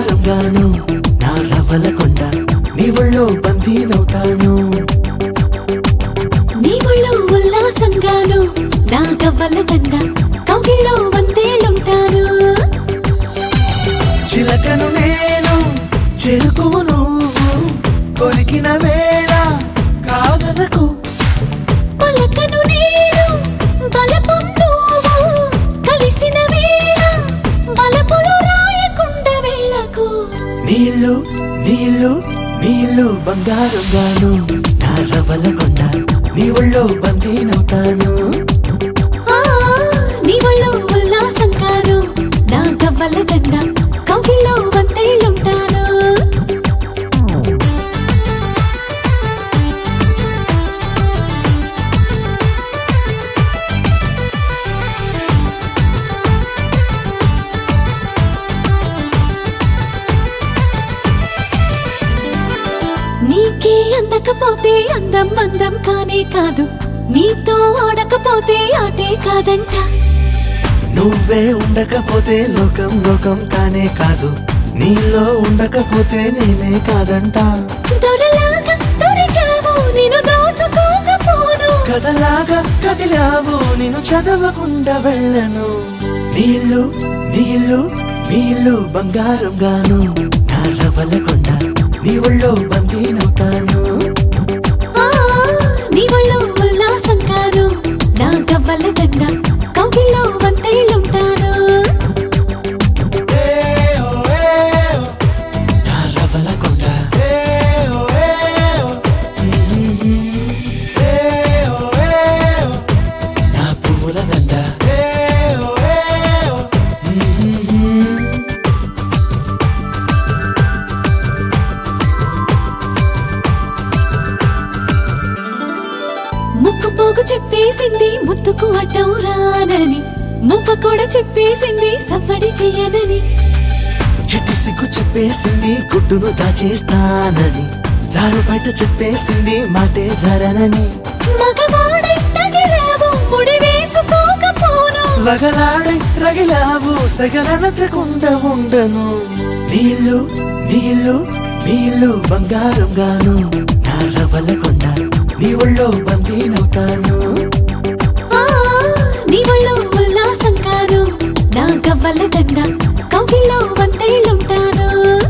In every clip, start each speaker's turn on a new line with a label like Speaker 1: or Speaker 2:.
Speaker 1: బంగారంగాను నా రవ్వల కొండ నీ ఒళ్ళో బందీనవుతాను
Speaker 2: నీ ఒళ్ళో ఉల్లాసంగాను నా గవ్వల దండ కౌగిలో వందేలుంటాను
Speaker 1: చిలకను నేను చెరుకు నువ్వు కొరికిన వేళ కాదనకు
Speaker 2: పలకను నేను బలపం నువ్వు కలిసిన వేళ బలపులు రాయకుండా వెళ్ళకు
Speaker 1: నీళ్ళు నీళ్ళు నీళ్ళు బంగారంగాను నా రవ్వల కొండ నీ ఒళ్ళో బందీనవుతాను
Speaker 2: ఆ, నీ ఒళ్ళో ఉల్లాసంగాను నా గవ్వల దండ కౌగిలో వందేలుంటాను నీకే అందకపోతే అందం అందం కానే కాదు నీతో ఆడకపోతే ఆటే కాదంట
Speaker 1: నువ్వే ఉండకపోతే లోకం లోకం కానే కాదు నీలో ఉండకపోతే నేనే కాదంట
Speaker 2: దొరలాగా దొరికావు నేను దోచుకోకపోను
Speaker 1: కథలాగా కదిలావు నేను చదవకుండా వెళ్ళను నీళ్ళు నీళ్ళు నీళ్ళు బంగారం గాను నా రవ్వల కొండ నీ ఒళ్ళో బందీనవుతాను
Speaker 2: ఆ, నీ ఒళ్ళో ఉల్లాసం కాను నా గవ్వల దండ కౌగిలో వందేలుంటాను
Speaker 1: నా రవ్వల కొండ నా పువ్వుల దండ
Speaker 2: ముక్కు పోగు చెప్పేసింది ముత్తుకు అడ్డం రానని ముప్ప కూడా చెప్పేసింది సవ్వడి చెయ్యనని
Speaker 1: చిట్టి సిగ్గు చెప్పేసింది గుడ్డును దాచేస్తానని జారు బయట చెప్పేసింది మాటే జరనని
Speaker 2: మగవాడై తగిలావు ముడి వేసుకోకపోను
Speaker 1: వగలాడై రగిలావు సగలనచకుండా ఉండను నీళ్ళు నీళ్ళు నీళ్ళు బంగారం గాను నా రవ్వల కొండ నీ ఒళ్ళో బందీనవుతాను
Speaker 2: ఆ, నీ ఒళ్ళో ఉల్లాసం కాను నా గవ్వల దండ కౌగిలో వందేలుంటాను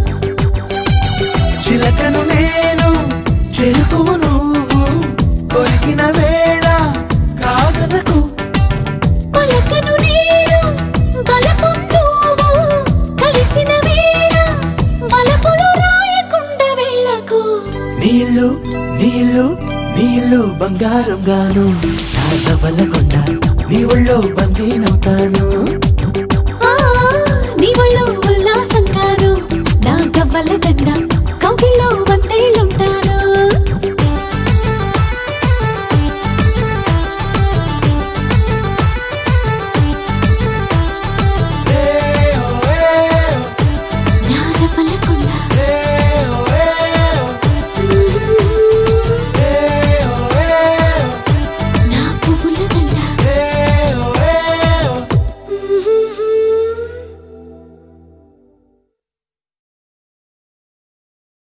Speaker 1: చిలకను నేను చెరుకు నువ్వు కొరికిన వేళ కాదనకు
Speaker 2: పలకను నేను బలపం నువ్వు కలిసిన వేళ బలపులు రాయకుండా వెళ్ళకు
Speaker 1: నీళ్ళు నీళ్ళు నీళ్ళు బంగారం గాను నా రవ్వల కొండ నీ ఒళ్ళో బందీనవుతాను
Speaker 2: ఆ, నీ ఒళ్ళో